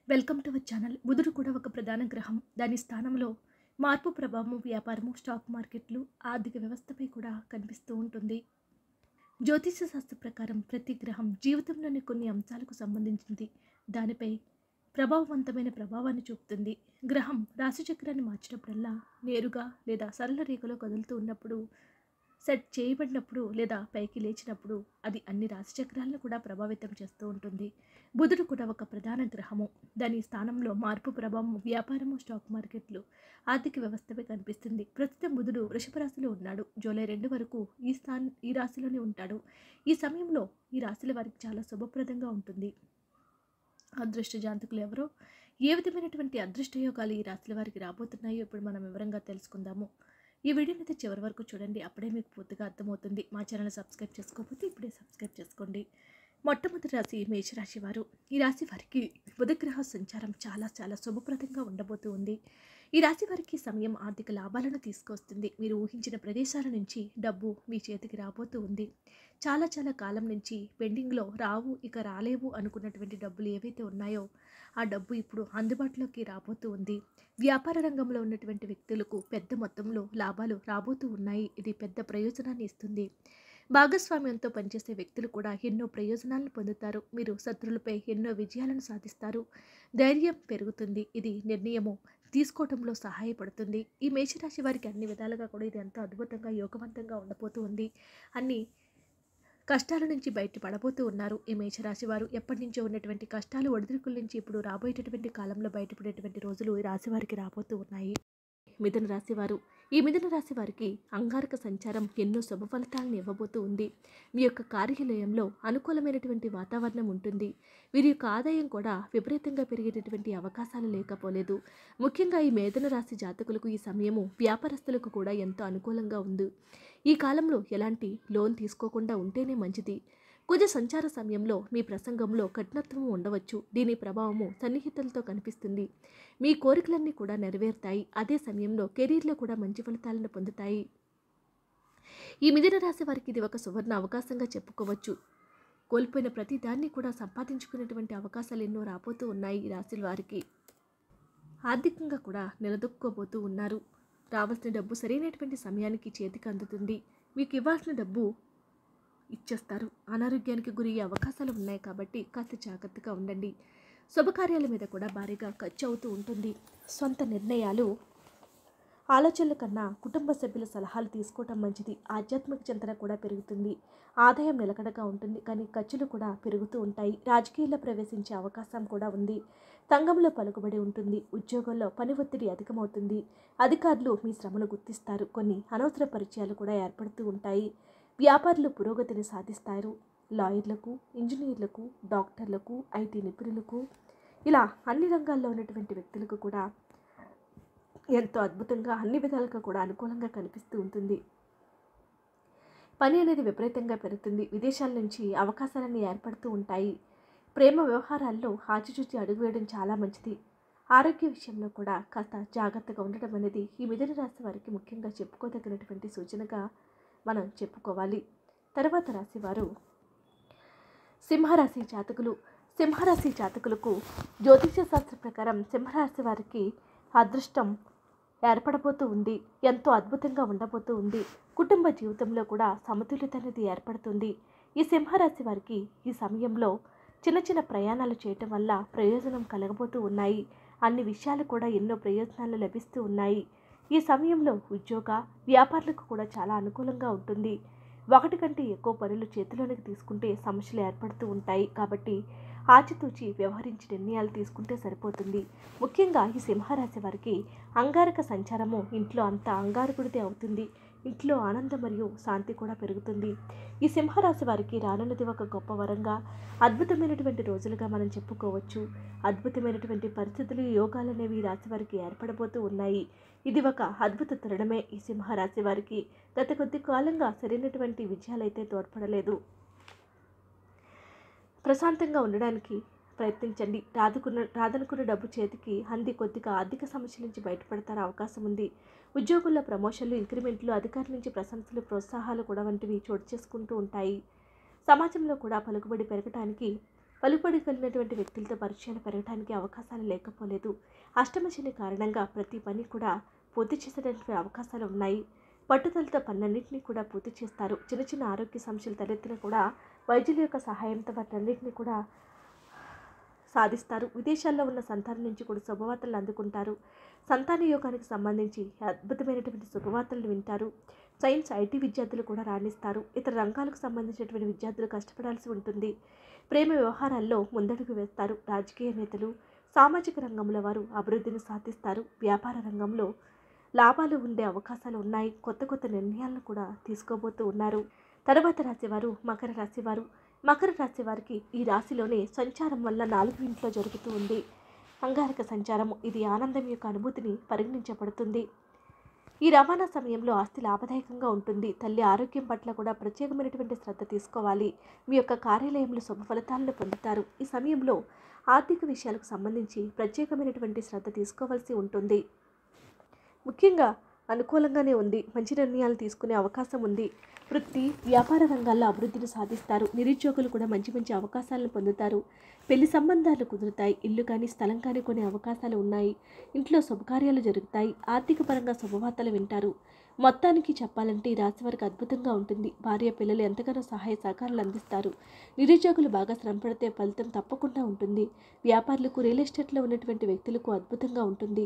welcome to our channel బుధుడు కూడా ఒక ప్రధాన గ్రహం దాని స్థానంలో మార్పు ప్రభావము వ్యాపారము స్టాక్ మార్కెట్లు ఆర్థిక వ్యవస్థపై కూడా కనిపిస్తూ ఉంటుంది జ్యోతిష శాస్త్ర ప్రకారం ప్రతి గ్రహం జీవితంలోని కొన్ని అంశాలకు సంబంధించింది దానిపై ప్రభావవంతమైన ప్రభావాన్ని చూపుతుంది గ్రహం రాశిచక్రాన్ని మార్చినప్పుడల్లా నేరుగా లేదా సరళ రేఖలో కదులుతూ ఉన్నప్పుడు సెట్ చేయబడినప్పుడు లేదా పైకి లేచినప్పుడు అది అన్ని రాశిచక్రాలను కూడా ప్రభావితం చేస్తూ ఉంటుంది బుధుడు కూడా ఒక ప్రధాన గ్రహము దాని స్థానంలో మార్పు ప్రభావం వ్యాపారము స్టాక్ మార్కెట్లు ఆర్థిక వ్యవస్థపై కనిపిస్తుంది ప్రస్తుతం బుధుడు వృషభ రాశిలో ఉన్నాడు జూలై రెండు వరకు ఈ స్థాన్ ఈ రాశిలోనే ఉంటాడు ఈ సమయంలో ఈ రాశుల వారికి చాలా శుభప్రదంగా ఉంటుంది అదృష్ట జాతకులు ఎవరో ఏ విధమైనటువంటి అదృష్ట యోగాలు ఈ రాశుల వారికి రాబోతున్నాయో ఇప్పుడు మనం వివరంగా తెలుసుకుందాము ఈ వీడియోని అయితే చివరి వరకు చూడండి అప్పుడే మీకు పూర్తిగా అర్థమవుతుంది మా ఛానల్ సబ్స్క్రైబ్ చేసుకోకపోతే ఇప్పుడే సబ్స్క్రైబ్ చేసుకోండి మొట్టమొదటి రాశి మేషరాశి వారు ఈ రాశి వారికి బుధగ్రహ సంచారం చాలా చాలా శుభప్రదంగా ఉండబోతూ ఉంది ఈ రాశి వారికి సమయం ఆర్థిక లాభాలను తీసుకొస్తుంది మీరు ఊహించిన ప్రదేశాల నుంచి డబ్బు మీ చేతికి రాబోతూ ఉంది చాలా చాలా కాలం నుంచి పెండింగ్లో రావు ఇక రాలేవు అనుకున్నటువంటి డబ్బులు ఏవైతే ఉన్నాయో ఆ డబ్బు ఇప్పుడు అందుబాటులోకి రాబోతూ ఉంది వ్యాపార రంగంలో ఉన్నటువంటి వ్యక్తులకు పెద్ద మొత్తంలో లాభాలు రాబోతూ ఉన్నాయి ఇది పెద్ద ప్రయోజనాన్ని ఇస్తుంది భాగస్వామ్యంతో పనిచేసే వ్యక్తులు కూడా ఎన్నో ప్రయోజనాలను పొందుతారు మీరు శత్రులపై ఎన్నో విజయాలను సాధిస్తారు ధైర్యం పెరుగుతుంది ఇది నిర్ణయము తీసుకోవడంలో సహాయపడుతుంది ఈ మేషరాశి వారికి అన్ని విధాలుగా కూడా ఇది ఎంతో అద్భుతంగా యోగవంతంగా ఉండబోతూ ఉంది అన్ని కష్టాల నుంచి బయటపడబోతూ ఉన్నారు ఈ మేషరాశి వారు ఎప్పటి నుంచో ఉన్నటువంటి కష్టాలు ఒడిదుడుకుల నుంచి ఇప్పుడు రాబోయేటటువంటి కాలంలో బయటపడేటువంటి రోజులు ఈ రాశి వారికి రాబోతూ ఉన్నాయి మిథున రాశి వారు ఈ మిథున రాశి వారికి అంగారక సంచారం ఎన్నో శుభ ఫలితాలను ఇవ్వబోతూ ఉంది మీ యొక్క కార్యాలయంలో అనుకూలమైనటువంటి వాతావరణం ఉంటుంది వీరి యొక్క ఆదాయం కూడా విపరీతంగా పెరిగేటటువంటి అవకాశాలు లేకపోలేదు ముఖ్యంగా ఈ మిథున రాశి జాతకులకు ఈ సమయము వ్యాపారస్తులకు కూడా ఎంతో అనుకూలంగా ఉంది ఈ కాలంలో ఎలాంటి లోన్ తీసుకోకుండా ఉంటేనే మంచిది కుజ సంచార సమయంలో మీ ప్రసంగంలో కఠినత్వం ఉండవచ్చు దీని ప్రభావము సన్నిహితులతో కనిపిస్తుంది మీ కోరికలన్నీ కూడా నెరవేరుతాయి అదే సమయంలో కెరీర్లో కూడా మంచి ఫలితాలను పొందుతాయి ఈ మిథున రాశి వారికి ఇది ఒక సువర్ణ అవకాశంగా చెప్పుకోవచ్చు కోల్పోయిన ప్రతి దాన్ని కూడా సంపాదించుకునేటువంటి అవకాశాలు ఎన్నో రాబోతూ ఉన్నాయి ఈ రాశి వారికి ఆర్థికంగా కూడా నిలదొక్కుకోబోతూ ఉన్నారు రావాల్సిన డబ్బు సరైనటువంటి సమయానికి చేతికి అందుతుంది మీకు ఇవ్వాల్సిన డబ్బు ఇచ్చేస్తారు అనారోగ్యానికి గురి అయ్యే అవకాశాలు ఉన్నాయి కాబట్టి కాస్త జాగ్రత్తగా ఉండండి శుభకార్యాల మీద కూడా భారీగా ఖర్చు అవుతూ ఉంటుంది సొంత నిర్ణయాలు ఆలోచనల కన్నా కుటుంబ సభ్యుల సలహాలు తీసుకోవటం మంచిది ఆధ్యాత్మిక చింతన కూడా పెరుగుతుంది ఆదాయం నిలకడగా ఉంటుంది కానీ ఖర్చులు కూడా పెరుగుతూ ఉంటాయి రాజకీయాల్లో ప్రవేశించే అవకాశం కూడా ఉంది సంఘంలో పలుకుబడి ఉంటుంది ఉద్యోగంలో పని ఒత్తిడి అధికమవుతుంది అధికారులు మీ శ్రమను గుర్తిస్తారు కొన్ని అనవసర పరిచయాలు కూడా ఏర్పడుతూ ఉంటాయి వ్యాపారులు పురోగతిని సాధిస్తారు లాయర్లకు ఇంజనీర్లకు డాక్టర్లకు ఐటీ నిపుణులకు ఇలా అన్ని రంగాల్లో ఉన్నటువంటి వ్యక్తులకు కూడా ఎంతో అద్భుతంగా అన్ని విధాలుగా కూడా అనుకూలంగా కనిపిస్తూ ఉంటుంది పని అనేది విపరీతంగా పెరుగుతుంది విదేశాల నుంచి అవకాశాలన్నీ ఏర్పడుతూ ఉంటాయి ప్రేమ వ్యవహారాల్లో ఆచిచూచి అడుగు వేయడం చాలా మంచిది ఆరోగ్య విషయంలో కూడా కాస్త జాగ్రత్తగా ఉండటం అనేది ఈ మిథున రాశి వారికి ముఖ్యంగా చెప్పుకోదగినటువంటి సూచనగా మనం చెప్పుకోవాలి తర్వాత రాశి వారు సింహరాశి జాతకులు సింహరాశి జాతకులకు జ్యోతిష శాస్త్ర ప్రకారం సింహరాశి వారికి అదృష్టం ఏర్పడబోతూ ఉంది ఎంతో అద్భుతంగా ఉండబోతూ ఉంది కుటుంబ జీవితంలో కూడా సమతుల్యత అనేది ఏర్పడుతుంది ఈ సింహరాశి వారికి ఈ సమయంలో చిన్న చిన్న ప్రయాణాలు చేయటం వల్ల ప్రయోజనం కలగబోతూ ఉన్నాయి అన్ని విషయాలు కూడా ఎన్నో ప్రయోజనాలు లభిస్తూ ఉన్నాయి ఈ సమయంలో ఉద్యోగ వ్యాపారులకు కూడా చాలా అనుకూలంగా ఉంటుంది ఒకటి కంటే ఎక్కువ పనులు చేతిలోనికి తీసుకుంటే సమస్యలు ఏర్పడుతూ ఉంటాయి కాబట్టి ఆచితూచి వ్యవహరించి నిర్ణయాలు తీసుకుంటే సరిపోతుంది ముఖ్యంగా ఈ సింహరాశి వారికి అంగారక సంచారము ఇంట్లో అంతా అంగారకుడితే అవుతుంది ఇంట్లో ఆనందం మరియు శాంతి కూడా పెరుగుతుంది ఈ సింహరాశి వారికి రానున్నది ఒక గొప్ప వరంగా అద్భుతమైనటువంటి రోజులుగా మనం చెప్పుకోవచ్చు అద్భుతమైనటువంటి పరిస్థితులు యోగాలు అనేవి ఈ రాశి వారికి ఏర్పడబోతూ ఉన్నాయి ఇది ఒక అద్భుత తరుణమే ఈ సింహరాశి వారికి గత కొద్ది కాలంగా సరైనటువంటి విజయాలైతే తోడ్పడలేదు ప్రశాంతంగా ఉండడానికి ప్రయత్నించండి రాదుకున్న రాదనుకున్న డబ్బు చేతికి అంది కొద్దిగా ఆర్థిక సమస్యల నుంచి బయటపడతారు అవకాశం ఉంది ఉద్యోగుల్లో ప్రమోషన్లు ఇంక్రిమెంట్లు అధికారుల నుంచి ప్రశంసలు ప్రోత్సాహాలు కూడా వంటివి చోటు చేసుకుంటూ ఉంటాయి సమాజంలో కూడా పలుకుబడి పెరగటానికి పలుపడి కలిగినటువంటి వ్యక్తులతో పరిచయాలు పెరగడానికి అవకాశాలు లేకపోలేదు అష్టమ శని కారణంగా ప్రతి పని కూడా పూర్తి చేసేటటువంటి అవకాశాలు ఉన్నాయి పట్టుదలతో పనులన్నింటినీ కూడా పూర్తి చేస్తారు చిన్న చిన్న ఆరోగ్య సమస్యలు తలెత్తినా కూడా వైద్యుల యొక్క సహాయంతో వాటన్నింటినీ కూడా సాధిస్తారు విదేశాల్లో ఉన్న సంతానం నుంచి కూడా శుభవార్తలు అందుకుంటారు సంతాన యోగానికి సంబంధించి అద్భుతమైనటువంటి శుభవార్తలు వింటారు సైన్స్ ఐటీ విద్యార్థులు కూడా రాణిస్తారు ఇతర రంగాలకు సంబంధించినటువంటి విద్యార్థులు కష్టపడాల్సి ఉంటుంది ప్రేమ వ్యవహారాల్లో ముందడుగు వేస్తారు రాజకీయ నేతలు సామాజిక రంగంలో వారు అభివృద్ధిని సాధిస్తారు వ్యాపార రంగంలో లాభాలు ఉండే అవకాశాలు ఉన్నాయి కొత్త కొత్త నిర్ణయాలను కూడా తీసుకోబోతూ ఉన్నారు తర్వాత రాశివారు మకర రాశివారు మకర రాశి వారికి ఈ రాశిలోనే సంచారం వల్ల నాలుగు ఇంట్లో జరుగుతూ ఉంది అంగారక సంచారం ఇది ఆనందం యొక్క అనుభూతిని పరిగణించబడుతుంది ఈ రవాణా సమయంలో ఆస్తి లాభదాయకంగా ఉంటుంది తల్లి ఆరోగ్యం పట్ల కూడా ప్రత్యేకమైనటువంటి శ్రద్ధ తీసుకోవాలి మీ యొక్క కార్యాలయంలో శుభ ఫలితాలను పొందుతారు ఈ సమయంలో ఆర్థిక విషయాలకు సంబంధించి ప్రత్యేకమైనటువంటి శ్రద్ధ తీసుకోవాల్సి ఉంటుంది ముఖ్యంగా అనుకూలంగానే ఉంది మంచి నిర్ణయాలు తీసుకునే అవకాశం ఉంది వృత్తి వ్యాపార రంగాల్లో అభివృద్ధిని సాధిస్తారు నిరుద్యోగులు కూడా మంచి మంచి అవకాశాలను పొందుతారు పెళ్లి సంబంధాలు కుదురుతాయి ఇల్లు కానీ స్థలం కానీ కొనే అవకాశాలు ఉన్నాయి ఇంట్లో శుభకార్యాలు జరుగుతాయి ఆర్థిక పరంగా శుభవార్తలు వింటారు మొత్తానికి చెప్పాలంటే ఈ రాశి వారికి అద్భుతంగా ఉంటుంది భార్య పిల్లలు ఎంతగానో సహాయ సహకారాలు అందిస్తారు నిరుద్యోగులు బాగా శ్రమపడితే ఫలితం తప్పకుండా ఉంటుంది వ్యాపారులకు రియల్ ఎస్టేట్లో ఉన్నటువంటి వ్యక్తులకు అద్భుతంగా ఉంటుంది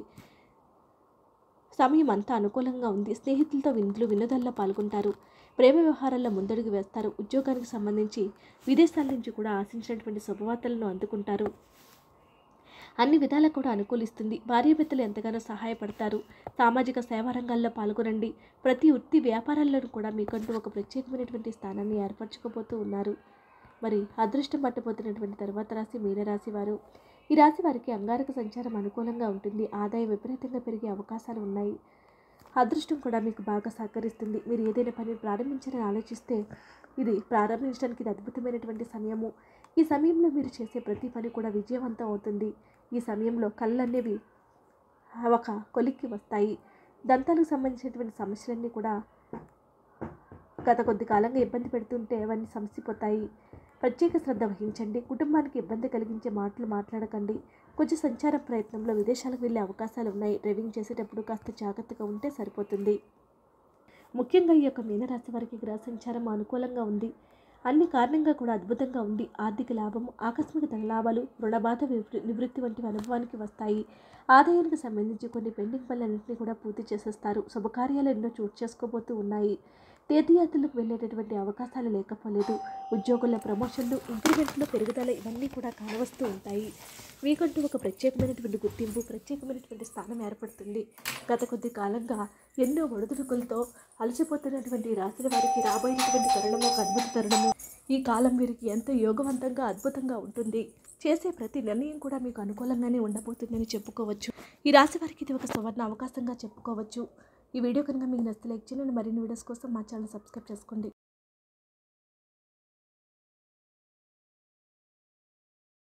సమయం అంతా అనుకూలంగా ఉంది స్నేహితులతో విందులు వినోదాల్లో పాల్గొంటారు ప్రేమ వ్యవహారాల్లో ముందడుగు వేస్తారు ఉద్యోగానికి సంబంధించి విదేశాల నుంచి కూడా ఆశించినటువంటి శుభవార్తలను అందుకుంటారు అన్ని విధాలకు కూడా అనుకూలిస్తుంది భార్యాభర్తలు ఎంతగానో సహాయపడతారు సామాజిక సేవా రంగాల్లో పాల్గొనండి ప్రతి వృత్తి వ్యాపారాల్లోనూ కూడా మీకంటూ ఒక ప్రత్యేకమైనటువంటి స్థానాన్ని ఏర్పరచుకోబోతూ ఉన్నారు మరి అదృష్టం పట్టబోతున్నటువంటి తర్వాత రాశి మీనరాశి వారు ఈ రాశి వారికి అంగారక సంచారం అనుకూలంగా ఉంటుంది ఆదాయం విపరీతంగా పెరిగే అవకాశాలు ఉన్నాయి అదృష్టం కూడా మీకు బాగా సహకరిస్తుంది మీరు ఏదైనా పని ప్రారంభించాలని ఆలోచిస్తే ఇది ప్రారంభించడానికి ఇది అద్భుతమైనటువంటి సమయము ఈ సమయంలో మీరు చేసే ప్రతి పని కూడా విజయవంతం అవుతుంది ఈ సమయంలో కళ్ళనేవి ఒక కొలిక్కి వస్తాయి దంతాలకు సంబంధించినటువంటి సమస్యలన్నీ కూడా గత కొద్ది కాలంగా ఇబ్బంది పెడుతుంటే అవన్నీ సమసిపోతాయి ప్రత్యేక శ్రద్ధ వహించండి కుటుంబానికి ఇబ్బంది కలిగించే మాటలు మాట్లాడకండి కొంచెం సంచార ప్రయత్నంలో విదేశాలకు వెళ్ళే అవకాశాలు ఉన్నాయి డ్రైవింగ్ చేసేటప్పుడు కాస్త జాగ్రత్తగా ఉంటే సరిపోతుంది ముఖ్యంగా ఈ యొక్క మీనరాశి వారికి గ్రహ సంచారం అనుకూలంగా ఉంది అన్ని కారణంగా కూడా అద్భుతంగా ఉంది ఆర్థిక లాభము ఆకస్మిక ధన లాభాలు రుణబాధ వివృ- నివృత్తి వంటివి అనుభవానికి వస్తాయి ఆదాయానికి సంబంధించి కొన్ని పెండింగ్ పనులన్నింటినీ కూడా పూర్తి చేసేస్తారు శుభకార్యాలు ఎన్నో చోటు చేసుకోబోతూ ఉన్నాయి తీర్థయాత్రలకు వెళ్ళేటటువంటి అవకాశాలు లేకపోలేదు ఉద్యోగుల ప్రమోషన్లు ఇంక్రిమెంట్లు పెరుగుదల ఇవన్నీ కూడా కానవస్తూ ఉంటాయి మీకంటూ ఒక ప్రత్యేకమైనటువంటి గుర్తింపు ప్రత్యేకమైనటువంటి స్థానం ఏర్పడుతుంది గత కొద్ది కాలంగా ఎన్నో ఒడిదుడుకులతో అలసిపోతున్నటువంటి ఈ రాశుల వారికి రాబోయేటువంటి తరుణము ఒక అద్భుత తరుణము ఈ కాలం వీరికి ఎంతో యోగవంతంగా అద్భుతంగా ఉంటుంది చేసే ప్రతి నిర్ణయం కూడా మీకు అనుకూలంగానే ఉండబోతుందని చెప్పుకోవచ్చు ఈ రాశి వారికి ఇది ఒక సువర్ణ అవకాశంగా చెప్పుకోవచ్చు ఈ వీడియో కనుక మీకు నచ్చితే లైక్ చేయండి మరిన్ని వీడియోస్ కోసం మా ఛానల్ సబ్స్క్రైబ్ చేసుకోండి